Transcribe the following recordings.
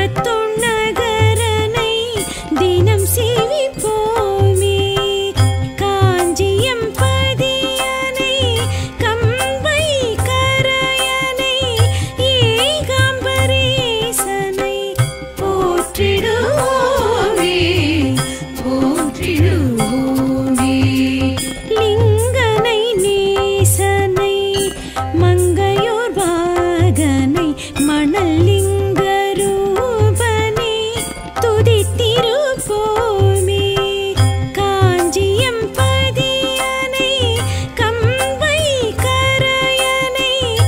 தொன்னகரனை தினம் சேவிப்போமே காஞ்சியம் பதியனை கம்பை கரையனை ஏகாம்பரேசனை போற்றிடுவோமே போற்றிடுவோமே லிங்கனை நேசனை மங்கையோர் பாகனை மணல் லிங்க ரூபனை துதித்திருப்போமே காஞ்சியம் பதியனை கம்பை கரையனை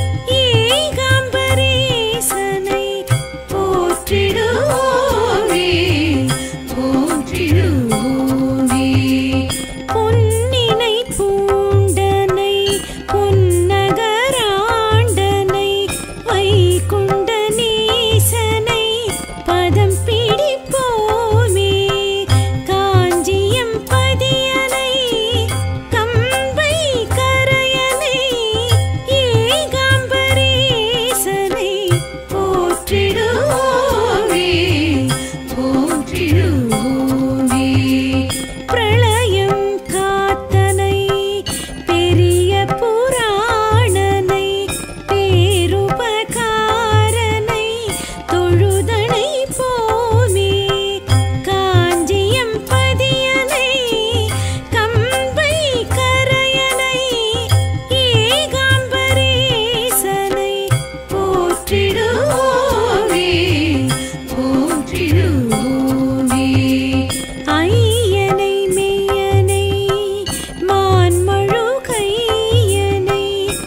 ஏகாம்பரேசனை போற்றிடுவோமே போற்றிடுவோமே பொன்னினை பூண்டனை பொன்னகராண்டனை வைகுண்ட நேசனை பதம் பிடிப்போமே காஞ்சியம் பதியனை கம்பை கரையனை ஏகாம்பரேசனை போற்றிடுவோமே போற்றிடுவோமே பிரளயம் காத்தனை பெரிய புராணனை பேருபகாரனை தொழுதனை போமே காஞ்சியம் பதியனை கம்பை கரையனை ஏகாம்பரேசனை போற்றிடுவோமே போற்றிடுவோமே ஐயனை மெய்யனை மான்மழு கையனை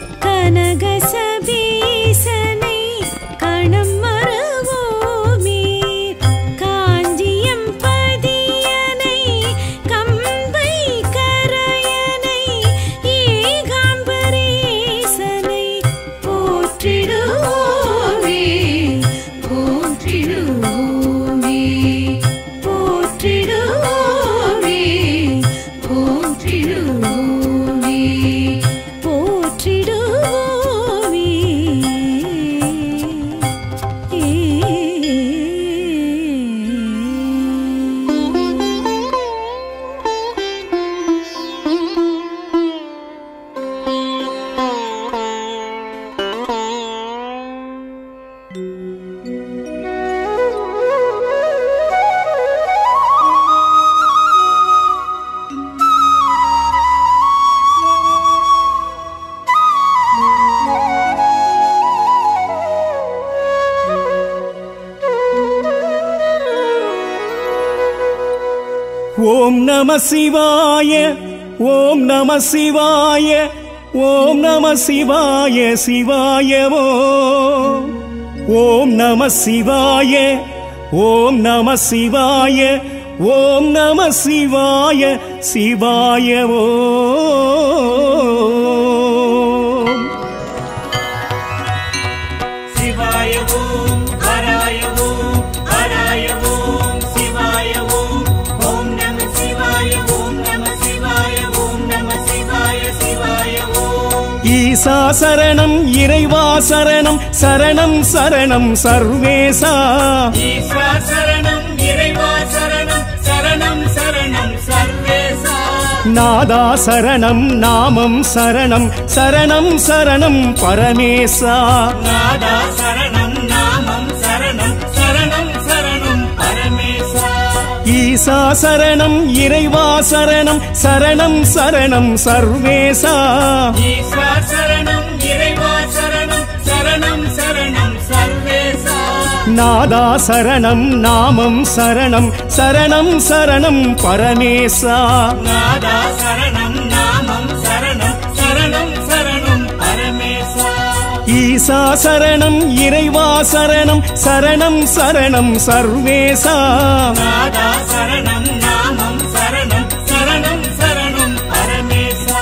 கனகசபேசனை கணம் மறவோமே காஞ்சியம் பதியனை கம்பை கரையனை ஏகாம்பரேசனை போற்றிடுவோமே போற்றிடுவோமே போற்றிடுவோமே போற்றிடுவோமே போற்றிடுவோமே ஓம் நம சிவாய ஓம் நம சிவாய ஓம் நம சிவாய சிவாயவோ ஓம் நம சிவாய ஓம் நம சிவாய ஓம் நம சிவாய சிவாயவோ சிவாய ஓம் ஹராய ஓம் ஹராய ஓம் சிவாய ஓம் ஓம் நம சிவாய ஓம் நம சிவாய ஓம் நம சிவாய சிவாய ஓம் ஈசா சரணம் இறைவா சரணம் சரணம் சரணம் சர்வேசா ஈஸ்வா சரணம் இறைவா சரணம் சரணம் சரணம் சர்வேசா நாதா சரணம் நாமம் சரணம் சரணம் சரணம் பரமேசா நாதா சரணம் நாமம் சரணம் சரணம் சரணம் பரமேசா ஈசா சரணம் இறைவா சரணம் சரணம் சரணம் சர்வேசா ஈஸ்வா சரணம் இறைவா சரணம் சரணம் சரணம் சர்வேசா நாதா சரணம் நாமம் சரணம் சரணம் சரணம் பரமேசா நாதா சரணம் நாமம் சரணம் சரணம் சரணம் பரமேசா ஈசா சரணம் இறைவா சரணம் சரணம் சரணம் சர்வேசா நாதா சரணம் நாமம் சரணம் சரணம் சரணம் பரமேசா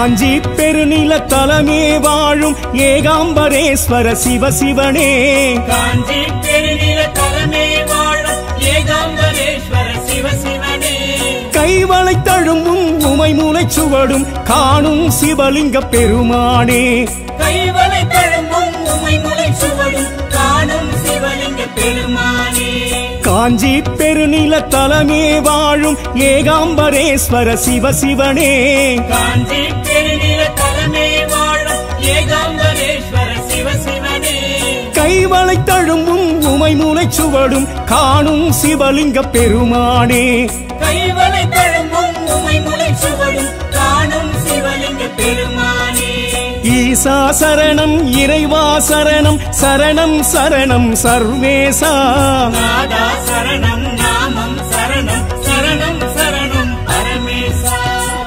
காஞ்சி பெருநில தலமே வாழும் ஏகாம்பரேஸ்வர சிவசிவனே காஞ்சி பெருநில தலைமை வாழும் ஏகாம்பரேஸ்வர சிவசிவனே கைவளை தழும்பும் உமை மூலை சுவடும் காணும் சிவலிங்க பெருமானே கைவளை தழும்பும் உமை முளை சுவடும் காணும் சிவலிங்க பெருமானே காஞ்சி பெருநில தலமே வாழும் ஏகாம்பரேஸ்வர சிவசிவனே காஞ்சி பெருநில தலைமை வாழும் ஏகாம்பரேஸ்வர சிவசிவனே கைவளை தழும்பும் உமை மூலை சுவடும் காணும் சிவலிங்க பெருமானே கைவளை தழும்பும் உமை முளை சுவடும் காணும் சிவலிங்க பெருமானே ஈசா சரணம் இறைவா சரணம் சரணம் சரணம் சர்வேசா நாதா சரணம் நாமம் சரணம் சரணம் சரணம் பரமேசா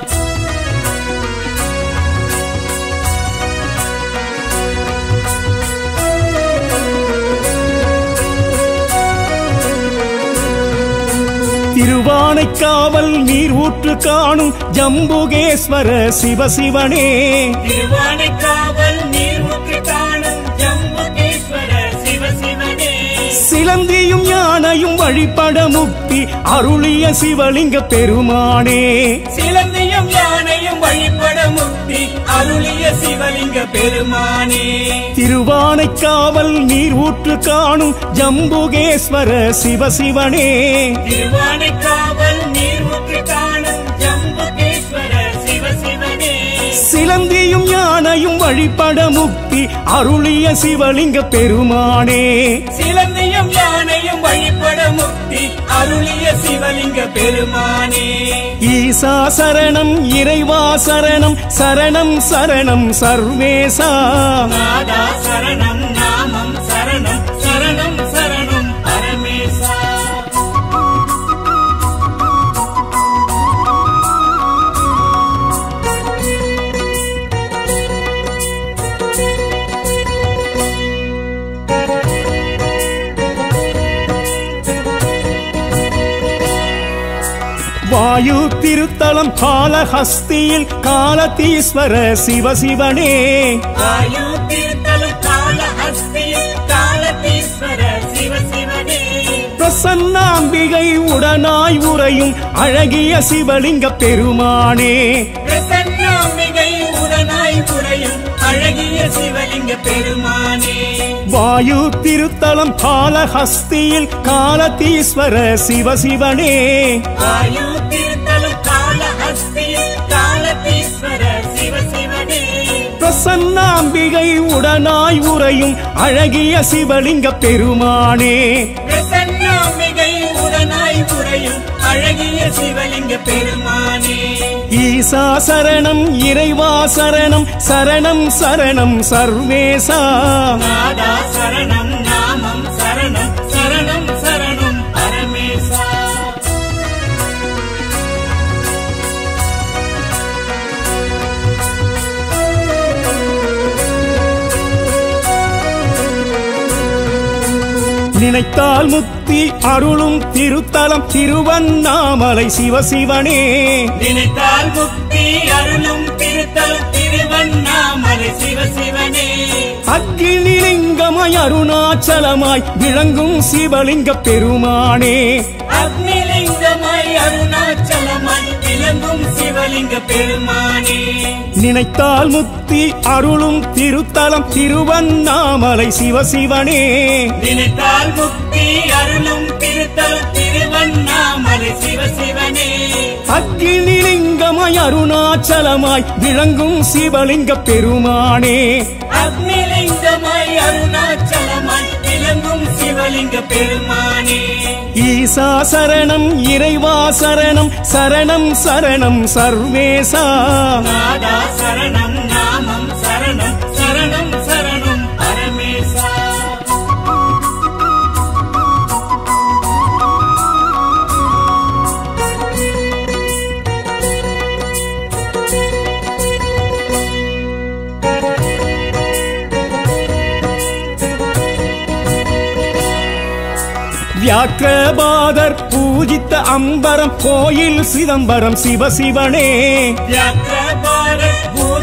திருவானைக்காவல் நீர் ஊற்று காணும் ஜம்புகேஸ்வர சிவசிவனே திருவானைக்காவல் நீர்முக்கு காணும் ஜம்புகேஸ்வர சிவசிவனே சிலந்தியும் யானையும் வழிபட முக்தி அருளிய சிவலிங்க பெருமானே சிலந்தியும் யானையும் வழிபட முக்தி அருளிய சிவலிங்க பெருமானே திருவானைக்காவல் நீர் ஊற்று காணும் ஜம்புகேஸ்வர சிவசிவனே திருவானைக்காவல் நீர்முக்கு காணும் ஜம்புகேஸ்வர சிவசிவனே சிலந்தியும் யானையும் வழிபட முக்தி அருளிய சிவலிங்க பெருமானே சிலந்தியும் யானையும் வழிபட முக்தி அருளிய சிவலிங்க பெருமானே ஈசா சரணம் இறைவா சரணம் சரணம் சரணம் சர்வேசா நாதா சரணம் நாமம் சரணம் சரணம் சரணம் பரமேசா வாயு திருத்தலம் காலஹஸ்தியில் காலதீஸ்வர சிவசிவனே வாயு தீர்த்தலும் கால ஹஸ்தியில் காலதீஸ்வர சிவசிவனே பிரசன்னாம்பிகை உடனாய் உறையும் அழகிய சிவலிங்க பெருமானே பிரசன்னாம்பிகை உடனாய் புரையும் அழகிய சிவலிங்க பெருமானே வாயு திருத்தலம் காலஹஸ்தியில் காலதீஸ்வர சிவசிவனே வாயு தீர்த்தலும் கால ஹஸ்தியில் காலதீஸ்வர சிவசிவனே பிரசன்னாம்பிகை உடனாய் உறையும் அழகிய சிவலிங்க பெருமானே பிரசன்னாம்பிகை உடனாய் புரையும் அழகிய சிவலிங்க பெருமானே ஈசா சரணம் இறைவா சரணம் சரணம் சரணம் சர்வேசா நாதா சரணம் நாமம் சரணம் சரணம் சரணம் பரமேசா நினைத்தால் முக்தி அருளும் திருத்தலம் திருவண்ணாமலை சிவசிவனே நினைத்தால் முக்தி அருளும் திருத்தல் திருவண்ணாமலை சிவசிவனே அக்னிலிங்கமாய் அருணாச்சலமாய் விளங்கும் சிவலிங்க பெருமானே அக்னிலிங்கமாய் அருணாச்சலமாய் விளங்கும் சிவலிங்க பெருமானே நினைத்தால் முக்தி அருளும் திருத்தலம் திருவண்ணாமலை சிவசிவனே நினைத்தால் முக்தி அருளும் திருத்தல் திருவண்ணாமலை சிவசிவனே அக்னிலிங்கமாய் அருணாச்சலமாய் விளங்கும் சிவலிங்க பெருமானே அக்னிலிங்கமாய் அருணாச்சலமாய் விளங்கும் சிவலிங்க பெருமானே ஈசா சரணம் இறைவா சரணம் சரணம் சரணம் சர்வேசா நாதா சரணம் நாமம் சரணம் சரணம் சரணம் பரமேசா வியாக்கிரபாதர் பூஜித்த அம்பரம் கோயில் சிதம்பரம் சிவசிவனே வியாக்கிரபாரத்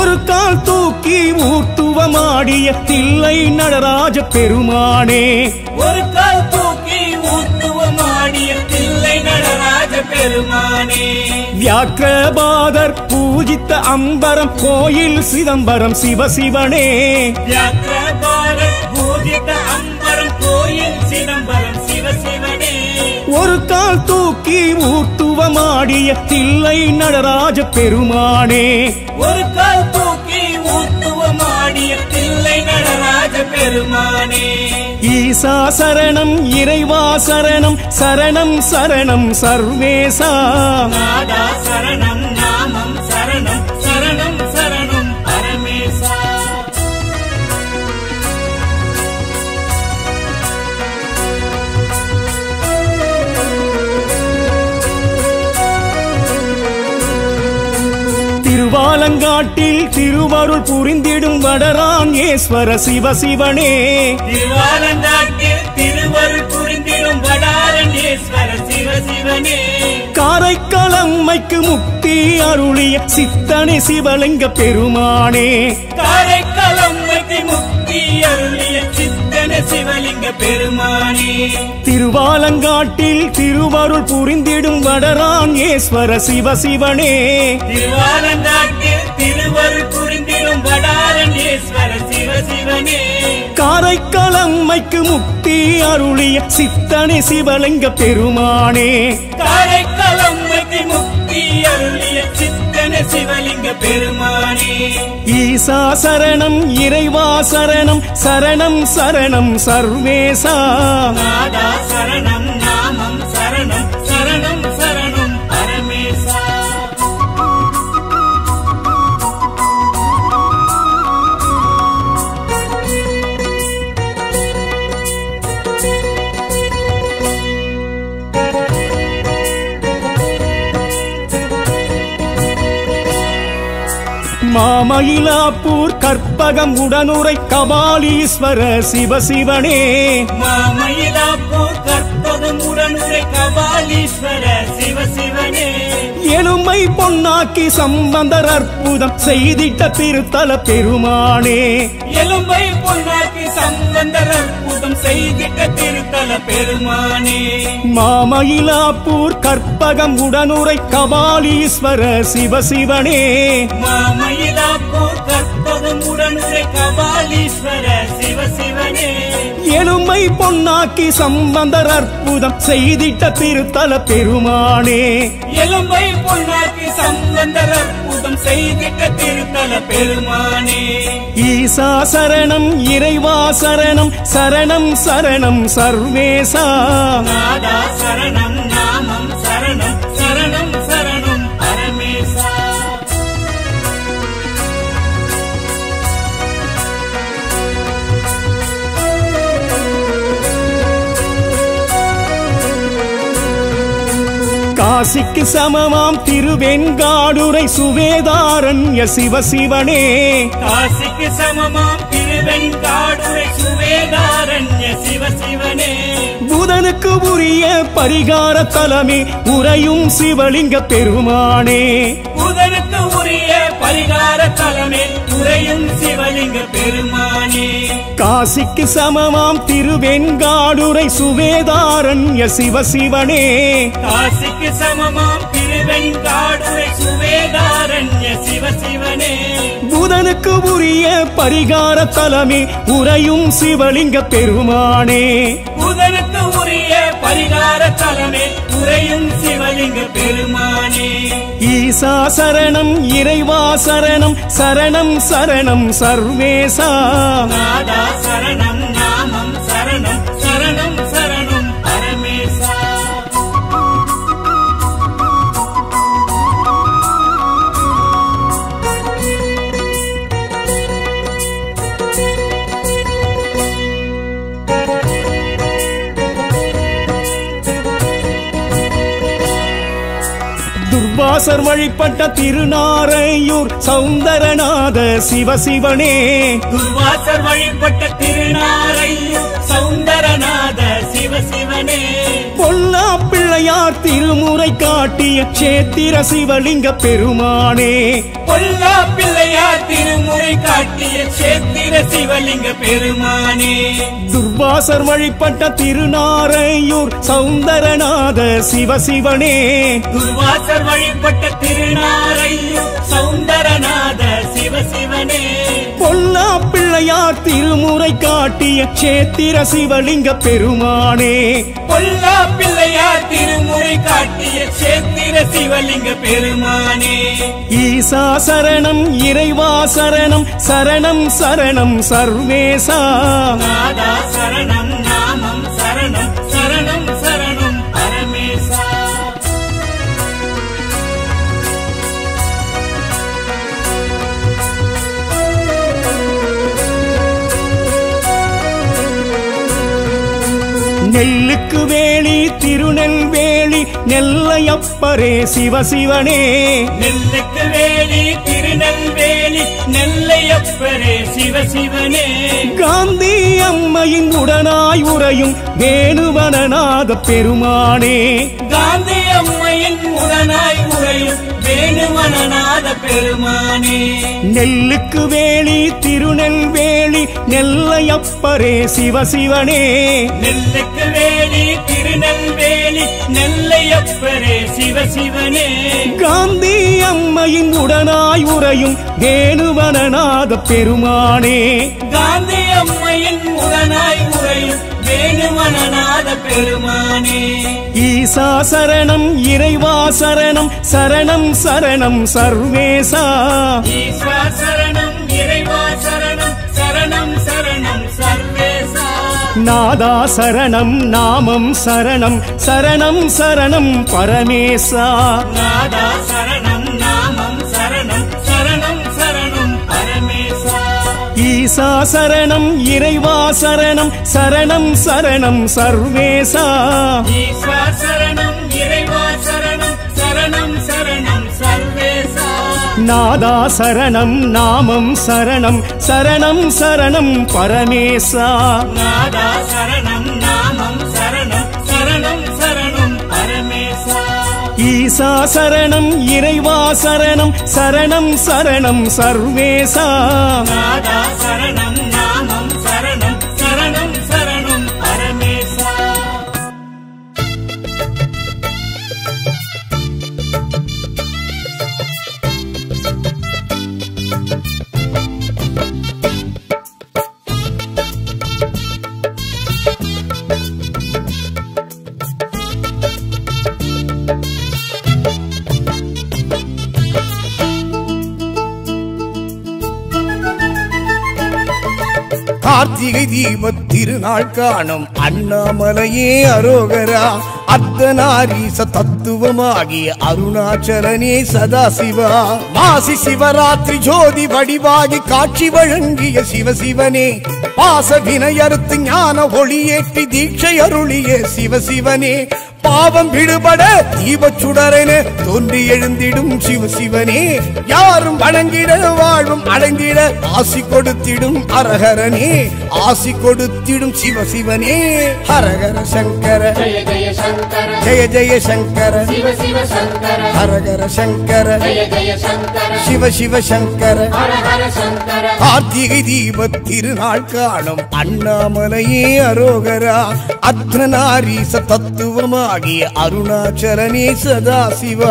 ஒரு கால் தூக்கி ஊர்த்துவமாடிய தில்லை நடராஜ பெருமானே ஒரு கால் தூக்கி ஊத்துவமாடிய தில்லை நடராஜ பெருமானே வியாக்கிரபாதர் பூஜித்த அம்பரம் கோயில் சிதம்பரம் சிவசிவனே வியாக்கிரபாரத் பூஜித அம்பரம் கோயில் சிதம்பரம் சிவசிவனே ஒரு கால் தூக்கி ஊர்த்துவமாடிய தில்லை நடராஜ பெருமானே ஒரு கால் தூக்கி ஊத்துவமாடிய தில்லை நடராஜ பெருமானே ஈசா சரணம் இறைவா சரணம் சரணம் சரணம் சர்வேசா நாதா சரணம் நாமம் சரணம் சரணம் சரணம் பரமேசா திருவாலங்காட்டில் திருவருள் புரிந்திடும் வடரான் ஈஸ்வர சிவசிவனே திருவாலந்தாட்டில் திருவருள் புரிந்திடும் வடாரணேஸ்வர சிவசிவனே காரைக்காலம்மைக்கு முக்தி அருளிய சித்தனை சிவலிங்க பெருமானே காரைக்காலம்மைக்கு முக்தி அருளிய சித்தன சிவலிங்க பெருமானே திருவாலங்காட்டில் திருவருள் புரிந்திடும் வடரான் ஈஸ்வர சிவசிவனே திருவாலந்தாட்டில் திருவருள் புரிந்திடும் வடாரணேஸ்வர சிவசிவனே காரைக்காலம்மைக்கு முக்தி அருளிய சித்தனை சிவலிங்க பெருமானே காரைக்காலம்மைக்கு முக்தி அருளிய சித்தன சிவலிங்க பெருமானே ஈசா சரணம் இறைவா சரணம் சரணம் சரணம் சர்வேசா நாதா சரணம் நாமம் சரணம் சரணம் சரணம் பரமேசா மாமயிலாப்பூர் கற்பகம் உடனுரை கபாலீஸ்வர சிவசிவனே மாமயிலாப்பூர் கற்பகம் உடனுரை கபாலீஸ்வர சிவசிவனே எலும்பை பொன்னாக்கி சம்பந்தர் அற்புதம் செய்திட்ட திருத்தல பெருமானே எலும்பை பொன்னாக்கி சம்பந்தர் அற்புதம் செய்திட்ட திருத்தல பெருமானே மாமயிலாப்பூர் கற்பகம் உடனுரை கபாலீஸ்வர சிவசிவனே மாமயிலாப்பூர் கற்பகம் உடனுரை கபாலீஸ்வர சிவசிவனே எலும்பை பொன்னாக்கி சம்பந்தர் அற்புதம் செய்திட்ட திருத்தல பெருமானே எலும்பை பொன்னாக்கி சம்பந்தர் அற்புதம் செய்திட்ட திருத்தல பெருமானே ஈசா சரணம் இறைவா சரணம் சரணம் சரணம் சர்வேசா நாதா சரணம் நாமம் சரணம் சரணம் சரணம் பரமேசா காசிக்கு சமமாம் திருவெண்காடுரை சுவேதாரண்ய சிவசிவனே காசிக்கு சமமாம் திருவெண்காடுரை சுவேதாரண்ய சிவசிவனே புதனுக்கு உரிய பரிகார தலமே உறையும் சிவலிங்க பெருமானே புதனுக்கு உரிய பரிகார தலமே உறையும் சிவலிங்க பெருமானே காசிக்கு சமமாம் திருவெண்காடுரை சுவேதாரண்ய சிவசிவனே காசிக்கு சமமாம் திருவெண்காடுரை சுவேதாரண்ய சிவசிவனே புதனுக்கு உரிய பரிகார தலமே உறையும் சிவலிங்க பெருமானே புதனுக்கு உரிய பரிகார தலமே உறையும் சிவலிங்க பெருமானே ஈசா சரணம் இறைவா சரணம் சரணம் சரணம் சர்வேசா நாதா சரணம் நாமம் சரணம் சரணம் சரணம் பரமேசா துர்வாசர் வழிபட்ட திருநாரையூர் சௌந்தரநாத சிவசிவனே துர்வாசர் வழிபட்ட திருநாரையும் சௌந்தரநாத சிவசிவனே பொல்லா பிள்ளை பிள்ளையார் திருமுறை காட்டிய சேத்திர சிவலிங்க பெருமானே பொல்லா பிள்ளையார் திருமுறை காட்டிய சேத்திர சிவலிங்க பெருமானே துர்வாசர் வழிபட்ட திருநாரையூர் சௌந்தரநாத சிவசிவனே துர்வாசர் வழிபட்ட திருநாரையும் சௌந்தரநாத சிவசிவனே பொல்லா பிள்ளையார் திருமுறை காட்டிய சேத்திர சிவலிங்க பெருமானே பொல்லா பிள்ளையார் திருமுறை காட்டிய சேத்திர சிவலிங்க பெருமானே ஈசா சரணம் இறைவா சரணம் சரணம் சரணம் சர்வேசா நாதா சரணம் நாமம் சரணம் சரணம் சரணம் பரமேசா நெல்லுக்கு வேலி திருநெல்வேலி நெல்லையப்பரே சிவசிவனே நெல்லுக்கு வேலி திருநெல்வேலி நெல்லையப்பரே சிவசிவனே காந்தி அம்மையின் உடனாய் உறையும் வேணுவனநாத பெருமானே காந்தி அம்மையின் உடனாய் உறையும் வேணுமனநாத பெருமானே நெல்லுக்கு வேலி திருநெல்வேலி நெல்லையப்பரே சிவசிவனே நெல்லுக்கு வேலி திருநெல்வேலி நெல்லையப்பரே சிவசிவனே காந்தி அம்மையின் உடனாய் உறையும் வேணுவனநாத பெருமானே காந்தி அம்மையின் உடனாய் உறையும் வேணுமனநாத பெருமானே ஈசா சரணம் இறைவா சரணம் சரணம் சரணம் சர்வேசா ஈஸ்வர சரணம் இறைவா சரணம் சரணம் சரணம் சர்வேசா நாதா சரணம் நாமம் சரணம் சரணம் சரணம் பரமேசா நாதா சரணம் நாமம் சரணம் சரணம் சரணம் பரமேசா ஈசா சரணம் இறைவா சரணம் சரணம் சரணம் சர்வேசா ஈஸ்வர சரணம் இறைவா சரணம் சரணம் சரணம் சர்வேசா நாதா சரணம் நாமம் சரணம் சரணம் சரணம் பரமேசா நாதா சரணம் நாமம் சரணம் சரணம் சரணம் பரமேசா ஈசா சரணம் இறைவா சரணம் சரணம் சரணம் சர்வேசா நாதா சரணம் நாமம் சரணம் சரணம் சரணம் பரமேசா கார்த்திகை தீபத் திருநாள் காணும் அண்ணாமலையே அரோகரா அர்த்தநாரீச தத்துவமாகிய அருணாச்சலனே சதாசிவா மாசி சிவராத்திரி ஜோதி வடிவாகி காட்சி வழங்கிய சிவசிவனே பாச வினையறுத்து ஞான ஒளியேற்றி தீட்சை அருளிய சிவசிவனே பாவம் விடுபட தீபச் சுடரென தோன்றி எழுந்திடும் சிவசிவனே யாரும் வணங்கிட வாழ்வும் அடைந்திட ஆசி கொடுத்திடும் அரஹரனே ஆசி கொடுத்திடும் சிவசிவனே ஹரஹர சங்கர ஜய ஜய சங்கர ஜெய ஜெய சங்கர சிவ சிவ சங்கர ஹரஹர சங்கர ஜய ஜய சங்கர சிவ சிவ சங்கர ஹர ஹர சங்கர கார்த்திகை தீபத் திருநாள் காணும் அண்ணாமலையே அரோகரா அர்த்தநாரீச தத்துவமாகிய அருணாச்சலனே சதாசிவா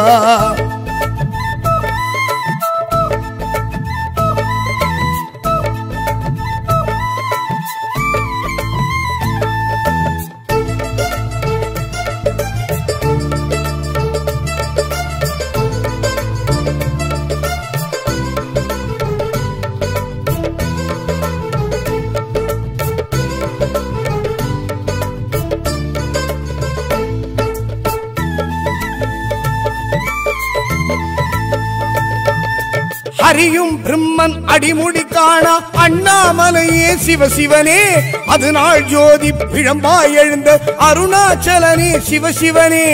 ஹரியும் பிரம்மன் அடிமுடி காணா அண்ணாமலையே சிவசிவனே அது நாள் ஜோதி பிழம்பாய் எழுந்த அருணாச்சலனே சிவசிவனே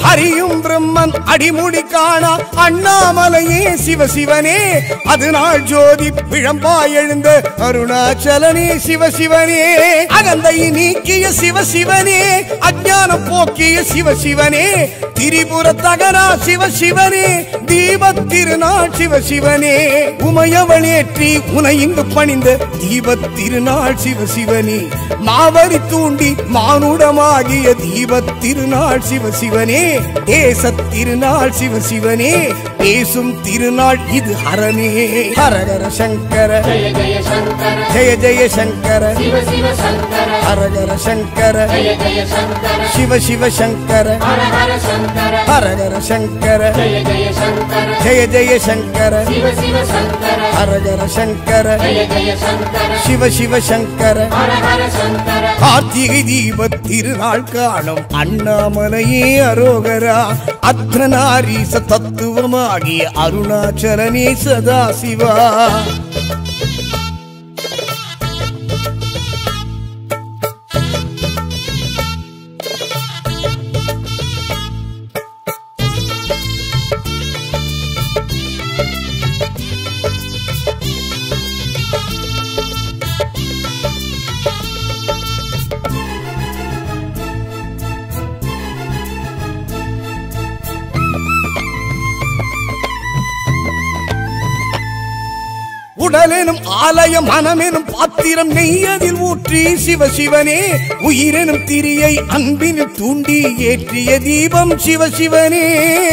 ஹரியும் பிரம்மன் அடிமுடி காணா அண்ணாமலையே சிவசிவனே அது நாள் ஜோதி பிழம்பாய் எழுந்த அருணாச்சலனே சிவசிவனே அகந்தை நீக்கிய சிவசிவனே அஞ்ஞானம் போக்கிய சிவசிவனே திரிபுர தகரா சிவசிவனே தீபத் திருநாள் சிவசிவனே உமையவளேற்றி உனை இங்கு பணிந்த தீபத் திருநாள் சிவசிவனே மாவரி தூண்டி மானுடமாகிய தீபத் திருநாள் சிவசிவனே தேசத் திருநாள் சிவசிவனே பேசும் திருநாள் இது ஹரனே ஹரஹர சங்கர ஜய ஜய சங்கர ஜெய ஜெய சங்கர சிவ சிவ சங்கர ஹரஹர சங்கர ஜய ஜய சங்கர சிவ சிவ சங்கர ஹர ஹர சங்கர ஹரஹர சங்கர ஜய ஜய சங்கர ஜெய ஜெய சங்கர சிவ சிவ சங்கர ஹரஹர சங்கர ஜய ஜய சங்கர சிவ சிவ சங்கர ஹர ஹர சங்கர கார்த்திகை தீப திருநாள் காணும் அண்ணாமலையே அரோகரா அர்த்தநாரீச தத்துவமாகிய அருணாச்சலனே சதாசிவா உடலெனும் ஆலயம் மனமெனும் பாத்திரம் நெய்யதில் ஊற்றி சிவசிவனே உயிரெனும் திரியை அன்பினில் தூண்டி ஏற்றிய தீபம் சிவசிவனே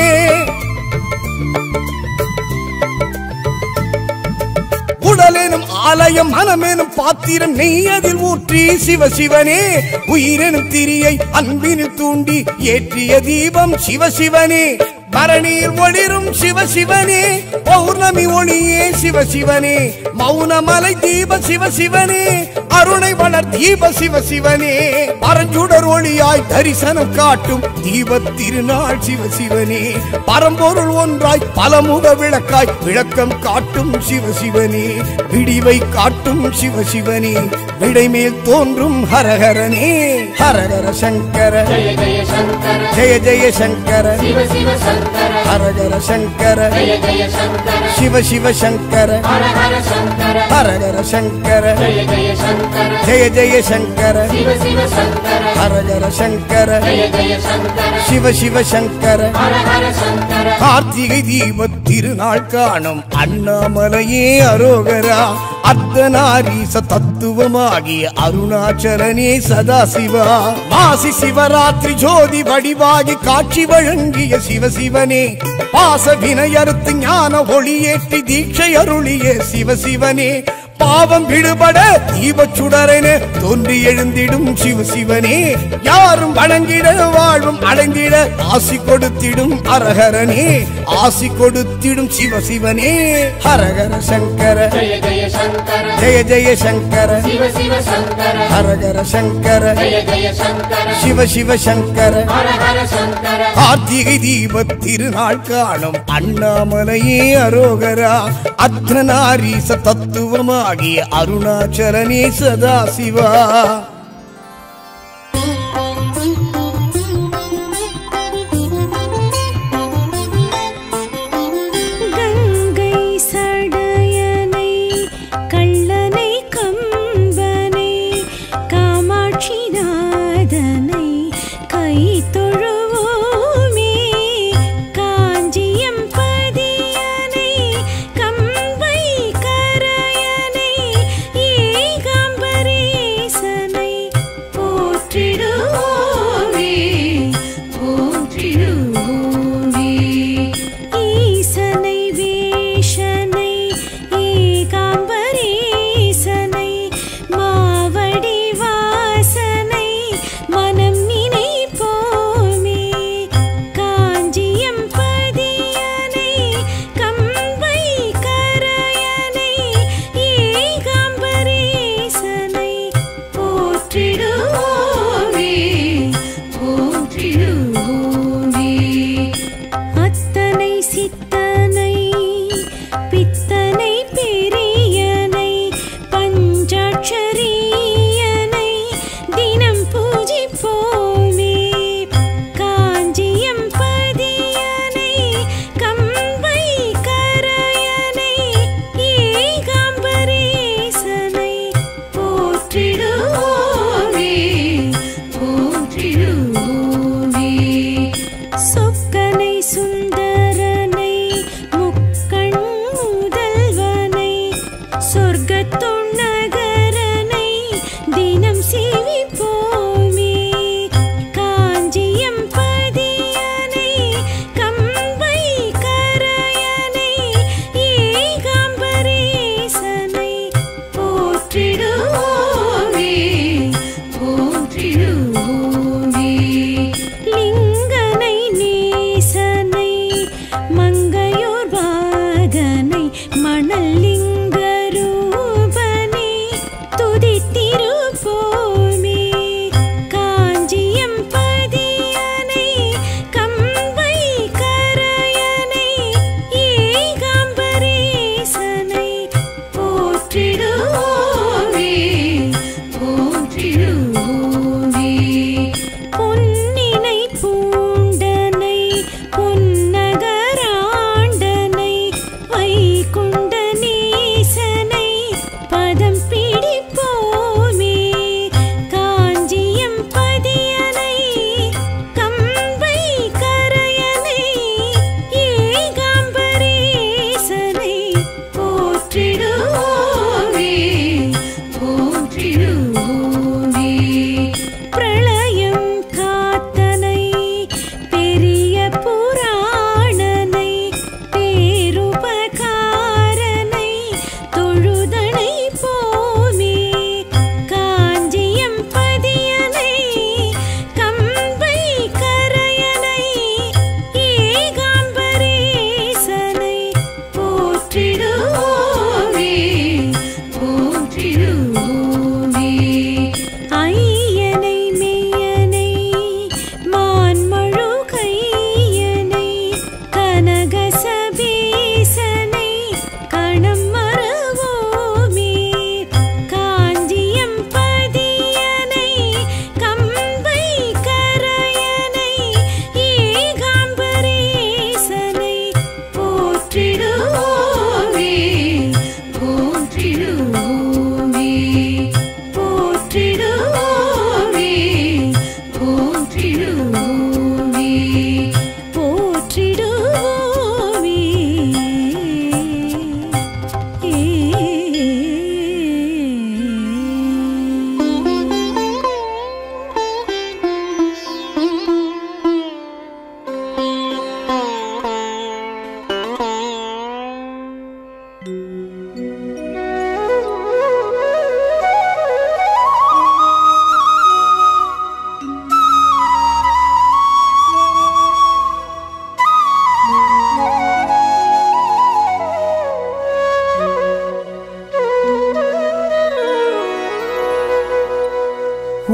உடலெனும் ஆலயம் மனமெனும் பாத்திரம் நெய்யதில் ஊற்றி சிவசிவனே உயிரெனும் திரியை அன்பினில் தூண்டி ஏற்றிய தீபம் சிவசிவனே பரணியில் ஒளிரும் சிவசிவனே பௌர்ணமி ஒளியே சிவசிவனே மௌனமலை தீப சிவசிவனே அருணை வளர் தீப சிவசிவனே பரஞ்சுடர் ஒளியாய் தரிசனம் காட்டும் தீப திருநாள் சிவசிவனே பரம்பொருள் ஒன்றாய் பலமுக விளக்காய் விளக்கம் காட்டும் சிவசிவனே விடிவை காட்டும் சிவசிவனே விடைமேல் தோன்றும் ஹரஹரனே ஹரஹர சங்கர ஜய ஜய சங்கர ஜெய ஜெய சங்கர சிவ சிவ சங்கர ஹரஹர சங்கர ஜய ஜய சங்கர சிவ சிவ சங்கர ஹர ஹர சங்கர ஹரஹர சங்கர ஜய ஜய சங்கர ஜெய ஜெய சங்கர சிவ சிவ சங்கர ஹரஹர சங்கர ஜய ஜய சங்கர சிவ சிவ சங்கர ஹர ஹர சங்கர கார்த்திகை தீப திருநாள் காணும் அண்ணாமலையே அரோகரா அர்த்தநாரீச தத்துவமாகிய அருணாச்சலனே சதாசிவா மாசி சிவராத்திரி ஜோதி வடிவாகி காட்சி வழங்கிய சிவசிவனே பாச வினையறுத்து ஞான ஒளியேற்றி தீட்சை அருளிய சிவசிவனே பாவம் விடுபட தீபச் சுடரென தோன்றி எழுந்திடும் சிவசிவனே யாரும் வணங்கிட வாழ்வும் அடைந்திட ஆசி கொடுத்திடும் அரஹரனே ஆசி கொடுத்திடும் சிவசிவனே ஹரஹர சங்கர ஜய ஜய சங்கர ஜெய ஜெய சங்கர சிவ சிவ சங்கர ஹரஹர சங்கர ஜய ஜய சங்கர சிவ சிவ சங்கர ஹர ஹர சங்கர கார்த்திகை தீப திருநாள் காணும் அண்ணாமலையே அரோகரா அர்த்தநாரீச தத்துவமாகிய அருணாச்சலனே சதாசிவா கங்கை சடையனை கள்ளனை கம்பனை காமாட்சி நாதனை கை தொழுவோமே காஞ்சியம் பதியனை கம்பை கரையனை ஏகாம்பரேசனை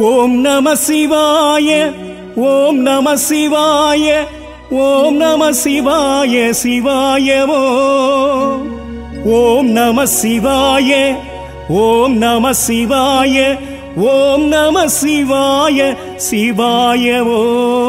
ஓம் நம சிவாய ஓம் நம சிவாய ஓம் நம சிவாய சிவாயவோ ஓம் நம சிவாய ஓம் நம சிவாய ஓம் நம சிவாய சிவாயவோ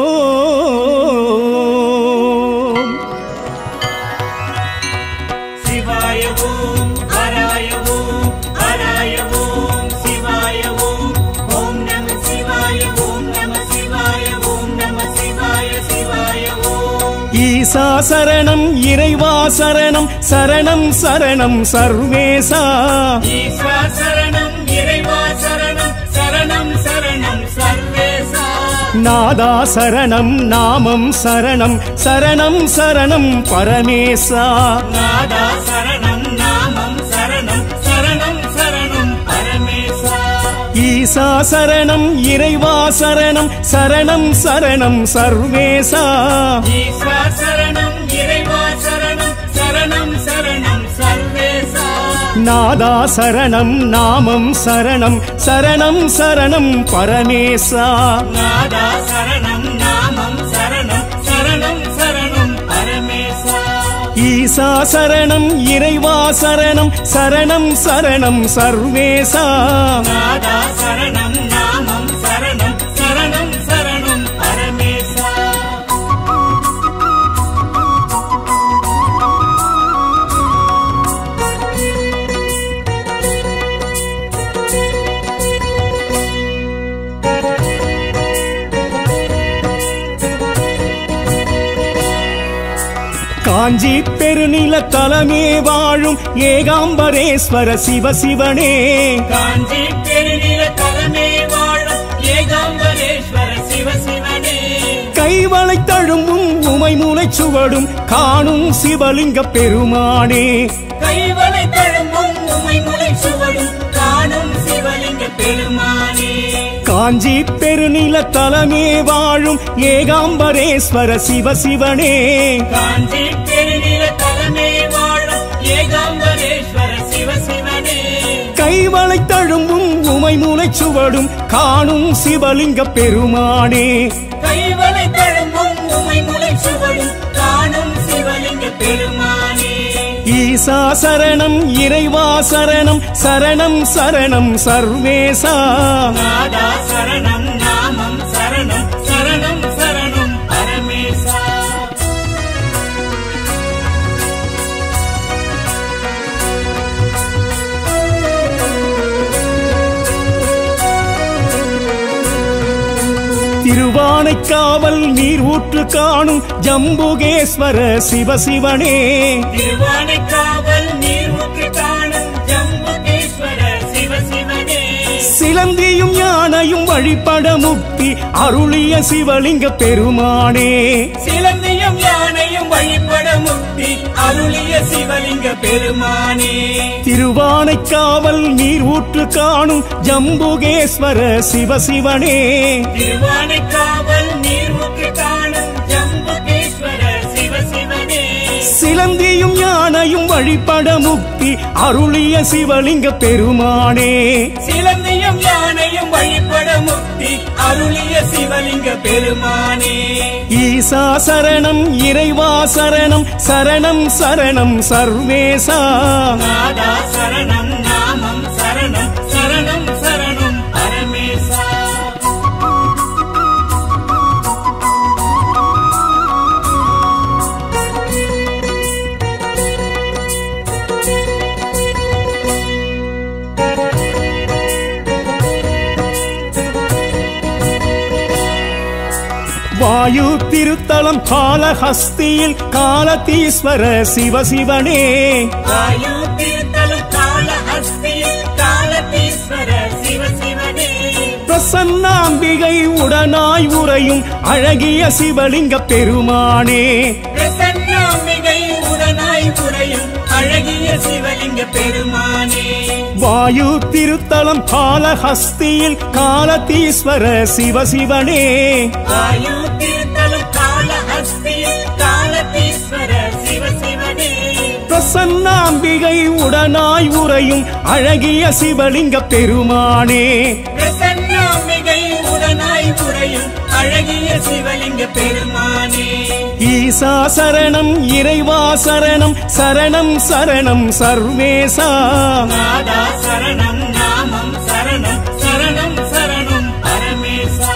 சிவாய ஓம் ஹராய ஓம் ஹராய ஓம் சிவாய ஓம் ஓம் நம சிவாய ஓம் நம சிவாய ஓம் நம சிவாய சிவாய ஓம் ஈசா சரணம் இறைவா சரணம் சரணம் சரணம் சர்வேசா ஈஸ்வா சரணம் இறைவா சரணம் சரணம் சரணம் சர்வேசா நாதா சரணம் நாமம் சரணம் சரணம் சரணம் பரமேசா நாதா சரணம் நாமம் சரணம் சரணம் சரணம் பரமேசா ஈசா சரணம் இறைவா சரணம் சரணம் சரணம் சர்வேசா ஈஸ்வா சரணம் இறைவா சரணம் சரணம் சரணம் சர்வேசா நாதா சரணம் நாமம் சரணம் சரணம் சரணம் பரமேசா நாதா சரணம் நாமம் சரணம் சரணம் சரணம் பரமேசா ஈசா சரணம் இறைவா சரணம் சரணம் சரணம் சர்வேசா நாதா சரணம் நாமம் சரணம் சரணம் சரணம் பரமேசா காஞ்சி பெருநில தலமே வாழும் ஏகாம்பரேஸ்வர சிவசிவனே காஞ்சி பெருநில தலைமே வாழும் ஏகாம்பரேஸ்வர சிவசிவனே கைவளை தழும்பும் உமை மூளை சுவடும் காணும் சிவலிங்க பெருமானே கைவளை தழும்பும் உமை முளை சுவடும் காணும் சிவலிங்க பெருமானே காஞ்சி பெருநில தலமே வாழும் ஏகாம்பரேஸ்வர சிவசிவனே காஞ்சி பெருநில தலைமே வாழும் ஏகாம்பரேஸ்வர சிவசிவனே கைவளை தழும்பும் உமை மூளை சுவடும் காணும் சிவலிங்க பெருமானே கைவளை தழும்பும் உமை முளை சுவடும் காணும் சிவலிங்க பெருமானே ஈசா சரணம் இறைவா சரணம் சரணம் சரணம் சர்வேசா நாதா சரணம் நாமம் சரணம் சரணம் சரணம் பரமேசா திருவானைக்காவல் நீர் ஊற்று காணும் ஜம்புகேஸ்வர சிவசிவனே திருவானைக்காவல் நீர் ஊற்று காணும் ஜம்புகேஸ்வர சிவசிவனே சிலந்தியும் யானையும் வழிபட முக்தி அருளிய சிவலிங்க பெருமானே சிலந்தியும் யானையும் வழிபட முக்தி அருளிய சிவலிங்க பெருமானே திருவானைக்காவல் நீர் ஊற்று காணும் ஜம்புகேஸ்வர சிவசிவனே திருவானைக்காவல் நீர் ஊற்று காணும் ஜம்புகேஸ்வர சிவசிவனே சிலந்தியும் யானையும் வழிபட முக்தி அருளிய சிவலிங்க பெருமானே சிலந்தியும் யானையும் வழிபட முக்தி அருளிய சிவலிங்க பெருமானே ஈசா சரணம் இறைவா சரணம் சரணம் சரணம் சர்வேசா நாதா சரணம் நாமம் சரணம் சரணம் சரணம் பரமேசா வாயு திருத்தலம் காலஹஸ்தியில் காலதீஸ்வர சிவசிவனே வாயு திருத்தலம் கால அஸ்தியில் காலதீஸ்வர சிவசிவனே பிரசன்னாம்பிகை உடனாய் உறையும் அழகிய சிவலிங்க பெருமானே பிரசன்னாம்பிகை உடனாய் உறையும் அழகிய சிவலிங்க பெருமானே வாயு திருத்தலம் காலஹஸ்தியில் காலதீஸ்வர சிவசிவனே வாயு திருத்தலம் கால அஸ்தியில் காலதீஸ்வர சிவசிவனே பிரசன்னாம்பிகை உடனாய் உறையும் அழகிய சிவலிங்க பெருமானே பிரசன்னாம்பிகை உரையும் அழகிய சிவலிங்க பெருமானே ஈசா சரணம் இறைவா சரணம் சரணம் சரணம் சர்வேசா நாதா சரணம் நாமம் சரணம் சரணம் சரணம் பரமேசா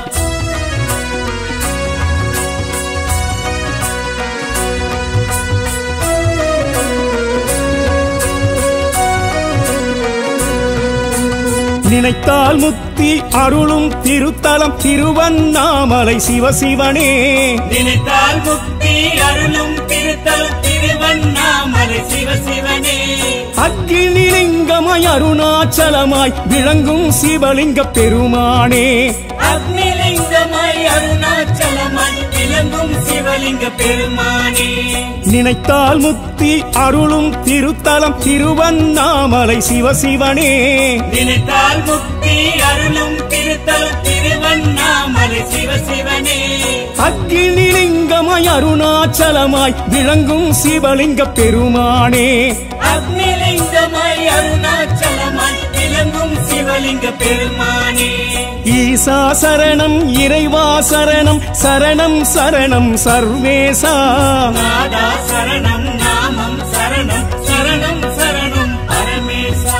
நினைத்தால் முத்தி அருளும் திருத்தலம் திருவண்ணாமலை சிவசிவனே நினைத்தால் முக்தி அருளும் திருத்தலம் திருவண்ணாமலை சிவசிவனே அக்னிலிங்கமாய் அருணாச்சலமாய் விளங்கும் சிவலிங்க பெருமானே அக்னிலிங்கமாய் அருணாச்சலமாய் விளங்கும் சிவலிங்க பெருமானே நினைத்தால் முத்தி அருளும் திருத்தலம் திருவண்ணாமலை சிவசிவனே நினைத்தால் முக்தி அருளும் திருத்தலம் திருவண்ணாமலை சிவசிவனே அக்னிலிங்கமாய் அருணாச்சலமாய் விளங்கும் சிவலிங்க பெருமானே அக்னிலிங்கமாய் அருணாச்சலமாய் விளங்கும் சிவலிங்க பெருமானே ஈசா சரணம் இறைவா சரணம் சரணம் சரணம் சர்வேசா நாதா சரணம் நாமம் சரணம் சரணம் சரணம் பரமேசா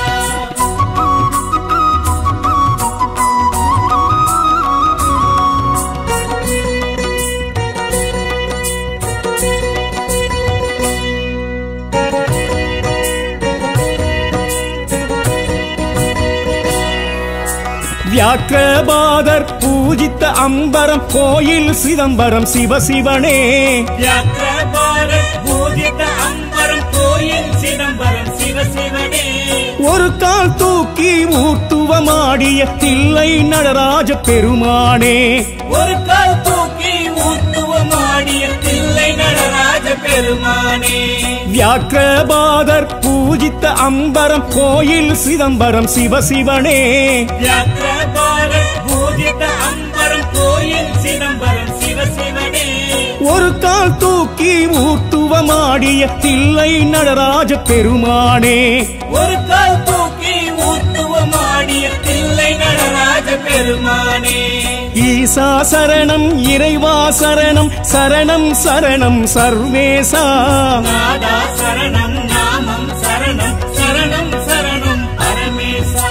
வியாக்கிரபாதர் பூஜித்த அம்பரம் கோயில் சிதம்பரம் சிவசிவனே வியாக்கிரபாரத் பூஜித அம்பரம் கோயில் சிதம்பரம் சிவசிவனே ஒரு கால் தூக்கி ஊர்த்துவமாடிய தில்லை நடராஜ பெருமானே ஒரு கால் தூக்கி ஊத்துவமாடிய தில்லை நடராஜ பெருமானே வியாக்கிரபாதர் பூஜித்த அம்பரம் கோயில் சிதம்பரம் சிவசிவனே வியாக்கிரபாரத் பூஜித அம்பரம் கோயில் சிதம்பரம் சிவசிவனே ஒரு கால் தூக்கி ஊர்த்துவமாடிய தில்லை நடராஜ பெருமானே ஒரு கால் தூக்கி ஊத்துவமாடிய தில்லை நடராஜ பெருமானே ஈசா சரணம் இறைவா சரணம் சரணம் சரணம் சர்வேசா நாதா சரணம் நாமம் சரணம் சரணம் சரணம் பரமேசா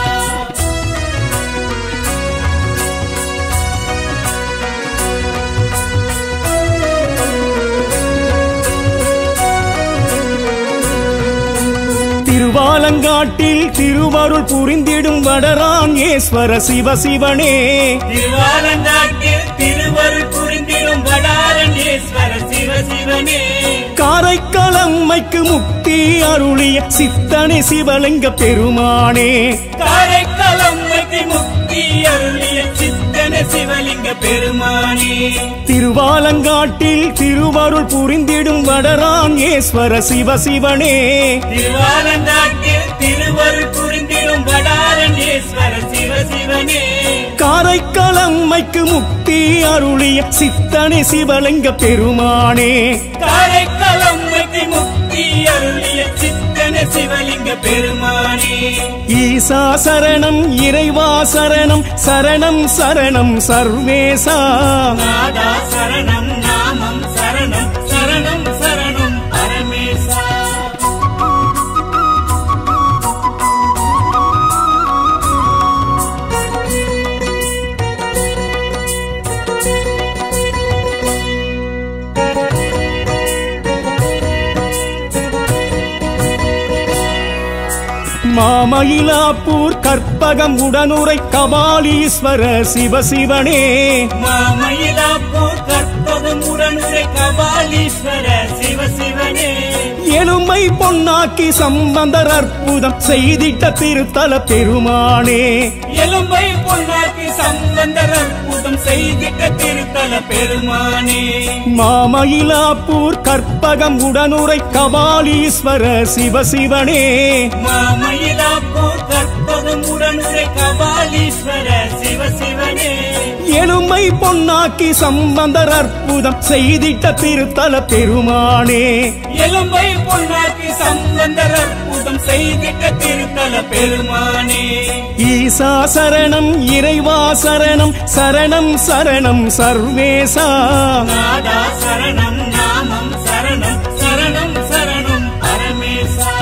திருவாலங்காட்டில் திருவருள் புரிந்திடும் வடரான் ஈஸ்வர சிவசிவனே திருவாலங்காட்டில் திருவருள் புரிந்திடும் வடாரண்யேஸ்வர சிவசிவனே காரைக்காலம்மைக்கு முக்தி அருளிய சித்தனை சிவலிங்க பெருமானே காரைக்காலம்மைக்கு முக்தி அருளிய சித்தன சிவலிங்க பெருமானே திருவாலங்காட்டில் திருவருள் புரிந்திடும் வடரான் ஈஸ்வர சிவசிவனே திருவாலங்காட்டில் திருவருள் புரிந்திடும் வடாரண்யேஸ்வர சிவசிவனே காரைக்காலம்மைக்கு முக்தி அருளிய சித்தனை சிவலிங்க பெருமானே காரைக்காலம்மைக்கு முக்தி அருளிய சித்தன சிவலிங்க பெருமானே ஈசா சரணம் இறைவா சரணம் சரணம் சரணம் சர்வேசா நாதா சரணம் நாமம் சரணம் சரணம் சரணம் பரமேசா மாமயிலாப்பூர் கற்பகம் உடனுரை கபாலீஸ்வர சிவசிவனே மாமயிலாப்பூர் கற்பகம் உடனுரை கபாலீஸ்வர சிவசிவனே எலும்பை பொன்னாக்கி சம்பந்தர் அற்புதம் செய்திட்ட திருத்தல பெருமானே எலும்பை பொன்னாக்கி சம்பந்தர் அற்புதம் செய்திட்ட திருத்தல பெருமானே மாமயிலாப்பூர் கற்பகம் உடனுரை கபாலீஸ்வர சிவசிவனே மாமயிலாப்பூர் கற்ப கற்பகம் உடனுரை கபாலீஸ்வர சிவ சிவனே எலும்பை பொன்னாக்கி சம்பந்தர் அற்புதம் செய்திட்ட திருத்தல பெருமானே எலும்பை பொன்னாக்கி சம்பந்தர் அற்புதம் செய்திட்ட திருத்தல பெருமானே ஈசா சரணம் இறைவா சரணம் சரணம் சரணம் சர்வேசா நாதா சரணம் நாமம் சரணம் சரணம் சரணம் பரமேசா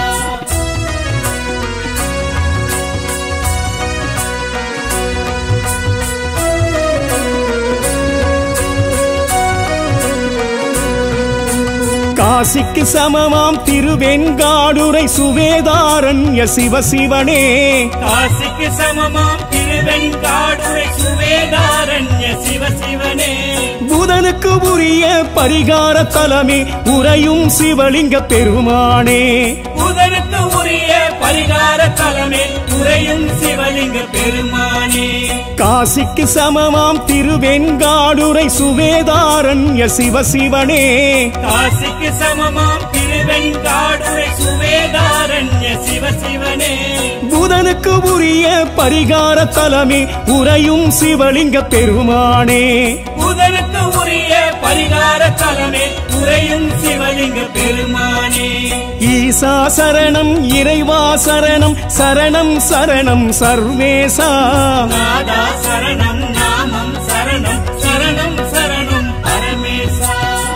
காசிக்கு சமமாம் திருவெண்காடுரை சுவேதாரண்ய சிவசிவனே காசிக்கு சமமாம் திருவெண்காடுரை சுவேதாரண்ய சிவ சிவனே புதனுக்கு உரிய பரிகார தலமே உறையும் சிவலிங்க பெருமானே புதனுக்கு உரிய பரிகார தலமே உறையும் சிவலிங்க பெருமானே காசிக்கு சமமாம் திருவெண்காடுரை சுவேதாரண்ய சிவசிவனே காசிக்கு சமமாம் திருவெண்காடுரை சுவேதாரண்ய சிவ சிவனே புதனுக்கு உரிய பரிகார தலமே உறையும் சிவலிங்க பெருமானே புதனுக்கு உரிய பரிகார தலமே உறையும் சிவலிங்க பெருமானே ஈசா சரணம் இறைவா சரணம் சரணம் சரணம் சர்வேசா நாதா சரணம் நாமம் சரணம் சரணம் சரணம் பரமேசா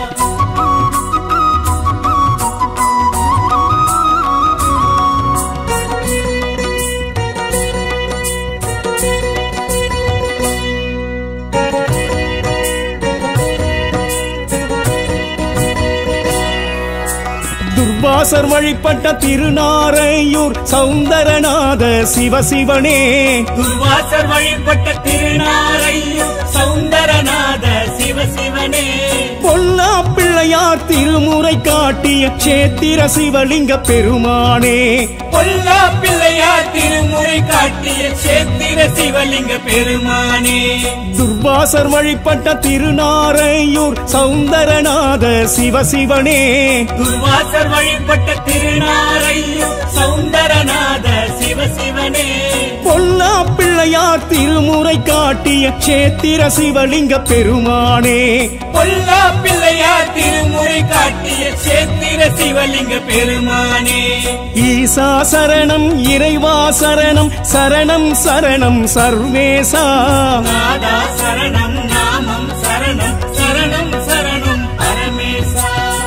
துர்வாசர் வழிபட்ட திருநாரையூர் சௌந்தரநாத சிவசிவனே துர்வாசர் வழிபட்ட திருநாரையூர் சௌந்தரநாத சிவ சிவனே பொல்லா பிள்ளையார் திருமுறை காட்டிய சேத்திர சிவலிங்க பெருமானே பொல்லா பிள்ளையார் திருமுறை காட்டிய சேத்திர சிவலிங்க பெருமானே துர்வாசர் வழிபட்ட திருநாரையூர் சௌந்தரநாத சிவசிவனே துர்வாசர் வழிபட்ட திருநாரையூர் சௌந்தரநாத சிவ சிவனே பொல்லா பிள்ளையார் திருமுறை காட்டிய சேத்திர சிவலிங்க பெருமானே பொல்லா பிள்ளையார் திருமுறை காட்டிய சேத்திர சிவலிங்க பெருமானே ஈசா சரணம் இறைவா சரணம் சரணம் சரணம் சர்வேசா நாதா சரணம் நாமம் சரணம் சரணம் சரணம் பரமேசா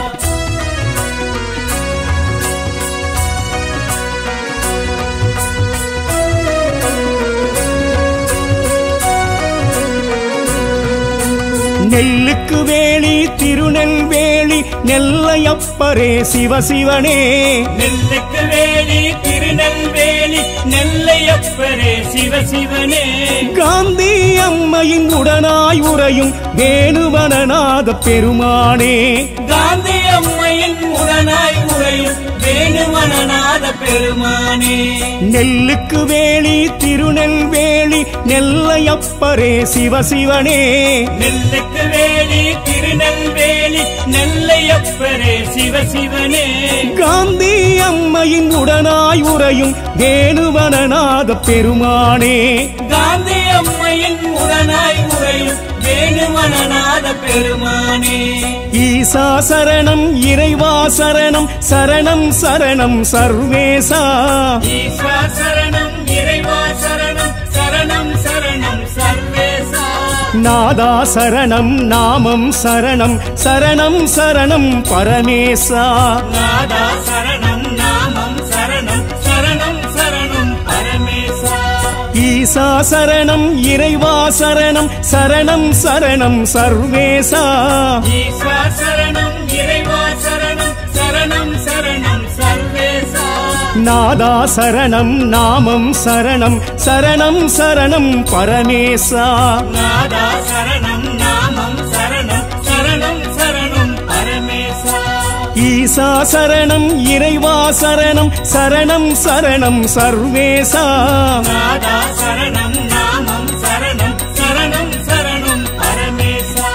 நெல்லுக்கு வேலி திருநெல்வேலி நெல்லையப்பரே சிவசிவனே நெல்லுக்கு வேலி திருநெல்வேலி நெல்லையப்பரே சிவ சிவனே காந்தி அம்மையின் உடனாய் உறையும் வேணுவனநாத பெருமானே காந்தி அம்மையின் உடனாய் உறையும் வேணுமனநாத பெருமானே நெல்லுக்கு வேலி திருநெல்வேலி நெல்லையப்பரே சிவசிவனே நெல்லுக்கு வேலி திருநெல்வேலி நெல்லையப்பரே சிவ சிவனே காந்தி அம்மையின் உடனாய் உறையும் வேணுவனநாத பெருமானே காந்தி அம்மையின் உடனாய் உறையும் வேணுமனநாத பெருமானே ஈசா சரணம் இறைவா சரணம் சரணம் சரணம் சர்வேசா ஈஸ்வா சரணம் இறைவா சரணம் சரணம் சரணம் சர்வேசா நாதா சரணம் நாமம் சரணம் சரணம் சரணம் பரமேசா நாதா சரணம் நாமம் சரணம் சரணம் சரணம் பரமேசா ஈசா சரணம் இறைவா சரணம் சரணம் சரணம் சர்வேசா ஈஸ்வா சரணம் இறைவா சரணம் சரணம் சரணம் சர்வேசா நாதா சரணம் நாமம் சரணம் சரணம் சரணம் பரமேசா நாதா சரணம் நாமம் சரணம் சரணம் சரணம் பரமேசா ஈசா சரணம் இறைவா சரணம் சரணம் சரணம் சர்வேசா நாதா சரணம் நாமம் சரணம் சரணம் சரணம் பரமேசா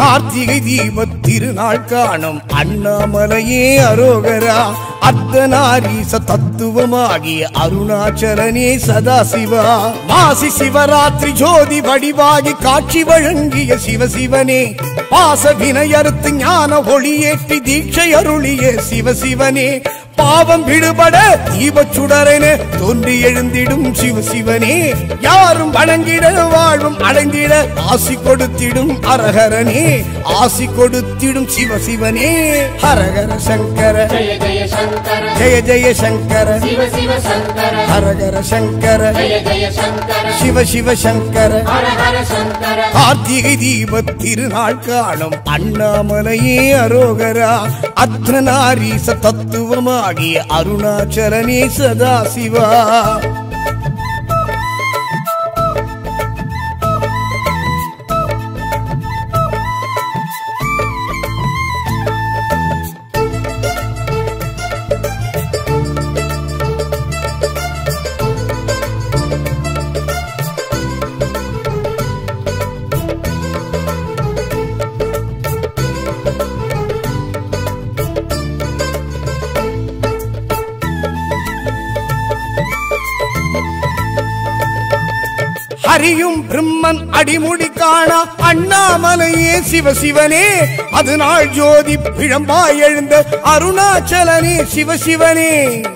கார்த்திகை தீப திருநாள் காணும் அண்ணாமலையே அரோகரா அர்த்தநாரீச தத்துவமாகிய அருணாச்சலனே சதாசிவா மாசி சிவராத்திரி ஜோதி வடிவாகி காட்சி வழங்கிய சிவசிவனே பாச வினையறுத்து ஞான ஒளியேற்றி தீட்சை அருளிய சிவசிவனே பாவம் விடுபட தீபச் சுடரென தோன்றி எழுந்திடும் சிவசிவனே யாரும் வணங்கிட வாழ்வும் அடைந்திட ஆசி கொடுத்திடும் அரகரனே ஆசி கொடுத்திடும் சிவசிவனே ஹரஹர சங்கர ஜய ஜய சங்கர ஜெய ஜெய சங்கர சிவ சிவ சங்கர ஹரஹர சங்கர ஜய ஜய சங்கர சிவ சிவ சங்கர ஹர ஹர சங்கர கார்த்திகை தீப திருநாள் காணும் அண்ணாமலையே அரோகரா அர்த்தநாரீச தத்துவமாகிய அருணாச்சலனே சதாசிவா ஹரியும் பிரம்மன் அடிமுடி காணா அண்ணாமலையே சிவசிவனே அது நாள் ஜோதி பிழம்பாய் எழுந்த அருணாச்சலனே சிவசிவனே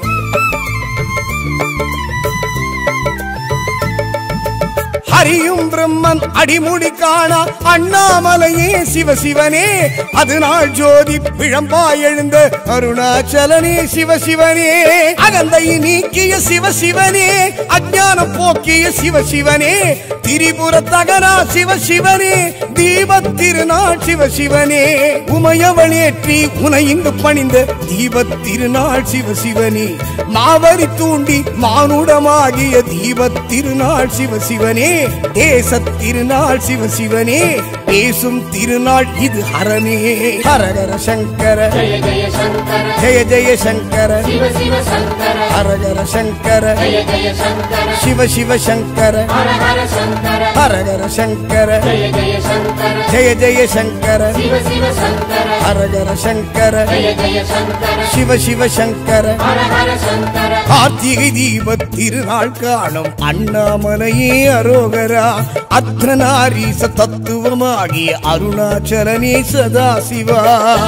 ஹரியும் பிரம்மன் அடிமுடி காணா அண்ணாமலையே சிவசிவனே அது நாள் ஜோதி பிழம்பாய் எழுந்த அருணாச்சலனே சிவசிவனே அகந்தை நீக்கிய சிவசிவனே அஞ்ஞானம் போக்கிய சிவசிவனே திரிபுர தகரா சிவசிவனே தீபத் திருநாள் சிவசிவனே உமையவளேற்றி உனை இங்கு பணிந்த தீபத் திருநாள் சிவசிவனே மாவரி தூண்டி மானுடமாகிய தீபத் திருநாள் சிவசிவனே தேசத் திருநாள் சிவசிவனே பேசும் திருநாள் இது ஹரனே ஹரஹர சங்கர ஜய ஜய சங்கர ஜெய ஜெய சங்கர சிவ சிவ சங்கர ஹரஹர சங்கர ஜய ஜய சங்கர சிவ சிவ சங்கர ஹர ஹர சங்கர ஹரஹர சங்கர ஜய ஜய சங்கர ஜெய ஜெய சங்கர சிவ சிவ சங்கர ஹரஹர சங்கர ஜய ஜய சங்கர சிவ சிவ சங்கர ஹர ஹர சங்கர கார்த்திகை தீப திருநாள் காணும் அண்ணாமலையே அரோகரா அர்த்தநாரீச தத்துவமாகிய அருணாச்சலனே சதாசிவா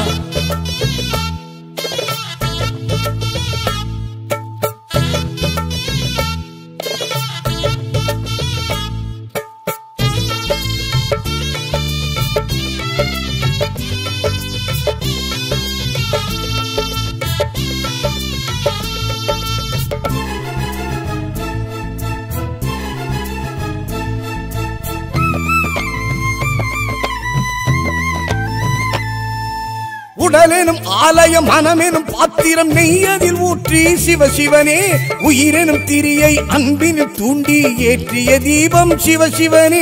உடலெனும் ஆலயம் மனமெனும் பாத்திரம் நெய்யதில் ஊற்றி சிவசிவனே உயிரெனும் திரியை அன்பினில் தூண்டி ஏற்றிய தீபம் சிவசிவனே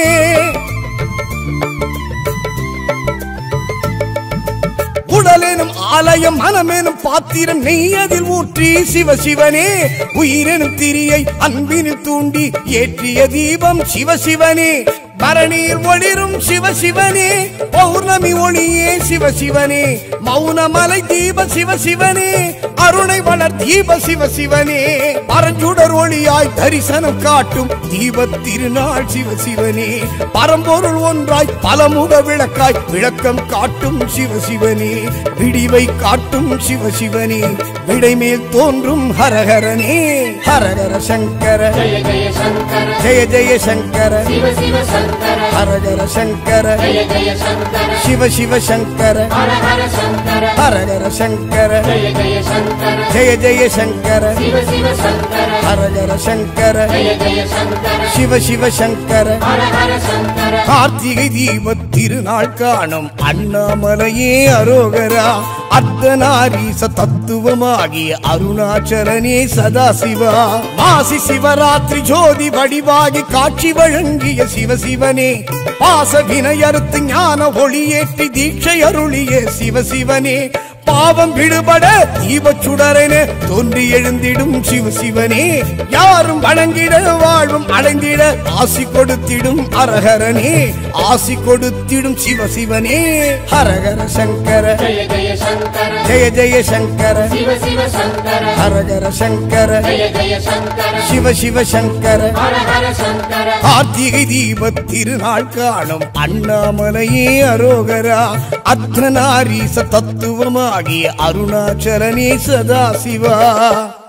உடலெனும் ஆலயம் மனமெனும் பாத்திரம் நெய்யதில் ஊற்றி சிவசிவனே உயிரெனும் திரியை அன்பினில் தூண்டி ஏற்றிய தீபம் சிவசிவனே பரணியில் ஒளிரும் சிவசிவனே பௌர்ணமி ஒளியே சிவசிவனே மௌனமலை தீப சிவசிவனே அருணை வளர் தீப சிவசிவனே பரஞ்சுடர் ஒளியாய் தரிசனம் காட்டும் தீப திருநாள் சிவசிவனே பரம்பொருள் ஒன்றாய் பலமுக விளக்காய் விளக்கம் காட்டும் சிவசிவனே விடிவை காட்டும் சிவசிவனே விடைமேல் தோன்றும் ஹரஹரனே ஹரஹர சங்கர ஜய ஜய சங்கர ஜெய ஜெய சங்கர சிவ சிவ சங்கர ஹரஹர சங்கர ஜய ஜய சங்கர சிவ சிவ சங்கர ஹர ஹர சங்கர ஹரஹர சங்கர ஜய ஜய சங்கர ஜெய ஜெய சங்கர சிவ சிவ சங்கர ஹரஹர சங்கர ஜய ஜய சங்கர சிவ சிவ சங்கர ஹர ஹர சங்கர கார்த்திகை தீப திருநாள் காணும் அண்ணாமலையே அரோகரா அர்த்தநாரீச தத்துவமாகிய அருணாச்சலனே சதாசிவா மாசி சிவராத்திரி ஜோதி வடிவாகி காட்சி வழங்கிய சிவசிவனே பாச வினையறுத்து ஞான ஒளியேற்றி தீட்சை அருளிய சிவசிவனே பாவம் விடுபட தீபச் சுடரென தோன்றி எழுந்திடும் சிவ சிவனே யாரும் வணங்கிட வாழ்வும் அடைந்திட ஆசி கொடுத்திடும் அரஹரனே ஆசி கொடுத்திடும் சிவ சிவனே ஹரஹர சங்கர ஜய ஜய சங்கர ஜெய ஜெய சங்கர சிவ சிவ சங்கர ஹரஹர சங்கர ஜய ஜய சங்கர சிவ சிவ சங்கர ஹர ஹர சங்கர கார்த்திகை தீப திருநாள் காணும் அண்ணாமலையே அரோகரா அர்த்தநாரீச தத்துவமாகிய அருணாச்சலனே சதாசிவா